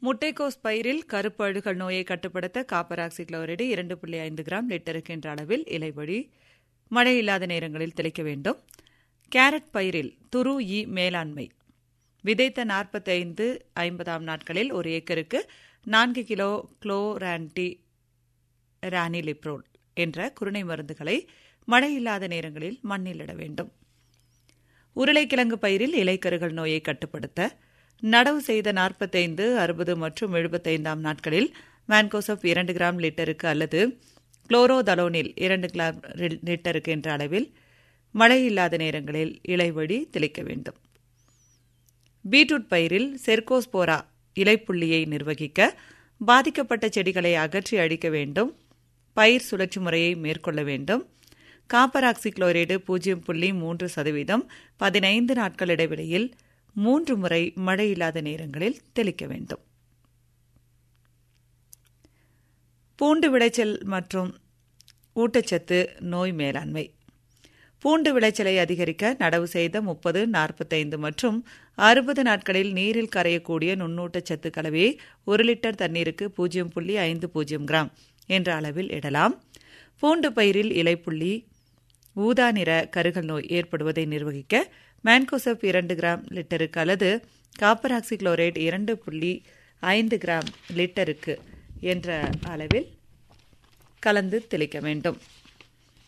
முட்டைக்கோஸ் பயிரில் கருப்பு அழுகல் நோயை கட்டுப்படுத்த காப்பர் ஆக்சிக்ளோரைடு இரண்டு புள்ளி ஐந்து கிராம் லிட்டருக்கு என்ற அளவில் இலைவழி மழை இல்லாத நேரங்களில் தெளிக்க வேண்டும் கேரட் பயிரில் துரு ஈ மேலாண்மை விதைத்த நாற்பத்தைந்து ஐம்பதாம் நாட்களில் ஒரு ஏக்கருக்கு நான்கு கிலோ குளோரான்டி ரானிலிப்ரோல் என்ற குருணை மருந்துகளை மழை இல்லாத நேரங்களில் மண்ணில் இட வேண்டும் உருளைக்கிழங்கு பயிரில் இலைக்கருகள் நோயை கட்டுப்படுத்த நடவு செய்த நாற்பத்தைந்து அறுபது மற்றும் எழுபத்தைந்தாம் நாட்களில் மேன்கோசப் இரண்டு கிராம் லிட்டருக்கு அல்லது குளோரோதலோனில் இரண்டு கிராம் லிட்டருக்கு என்ற அளவில் மழை இல்லாத நேரங்களில் இலைவழி தெளிக்க வேண்டும் பீட்ரூட் பயிரில் செர்கோஸ்போரா இலைப்புள்ளியை நிர்வகிக்க பாதிக்கப்பட்ட செடிகளை அகற்றி அழிக்க வேண்டும் பயிர் சுழற்சி முறையை மேற்கொள்ள வேண்டும் காப்பர் ஆக்சிக்ளோரைடு பூஜ்ஜியம் புள்ளி மூன்று சதவீதம் பதினைந்து நாட்கள் இடைவெளியில் மூன்று முறை மழை இல்லாத நேரங்களில் தெளிக்க வேண்டும் பூண்டு விளைச்சல் மற்றும் ஊட்டச்சத்து நோய் மேலாண்மை பூண்டு விளைச்சலை அதிகரிக்க நடவு செய்த முப்பது நாற்பத்தைந்து மற்றும் அறுபது நாட்களில் நீரில் கரையக்கூடிய நுண்ணூட்டச்சத்து கலவையை ஒரு லிட்டர் தண்ணீருக்கு பூஜ்ஜியம் புள்ளி ஐந்து பூஜ்ஜியம் கிராம் என்ற அளவில் இடலாம் பூண்டு பயிரில் இலைப்புள்ளி ஊதா நிற கருகல் நோய் ஏற்படுவதை நிர்வகிக்க மேன்கோசப் இரண்டு கிராம் லிட்டருக்கு அல்லது காப்பர் ஆக்சிக்ளோரைட் இரண்டு புள்ளி ஐந்து கிராம் லிட்டருக்கு என்ற அளவில் கலந்து தெளிக்க வேண்டும்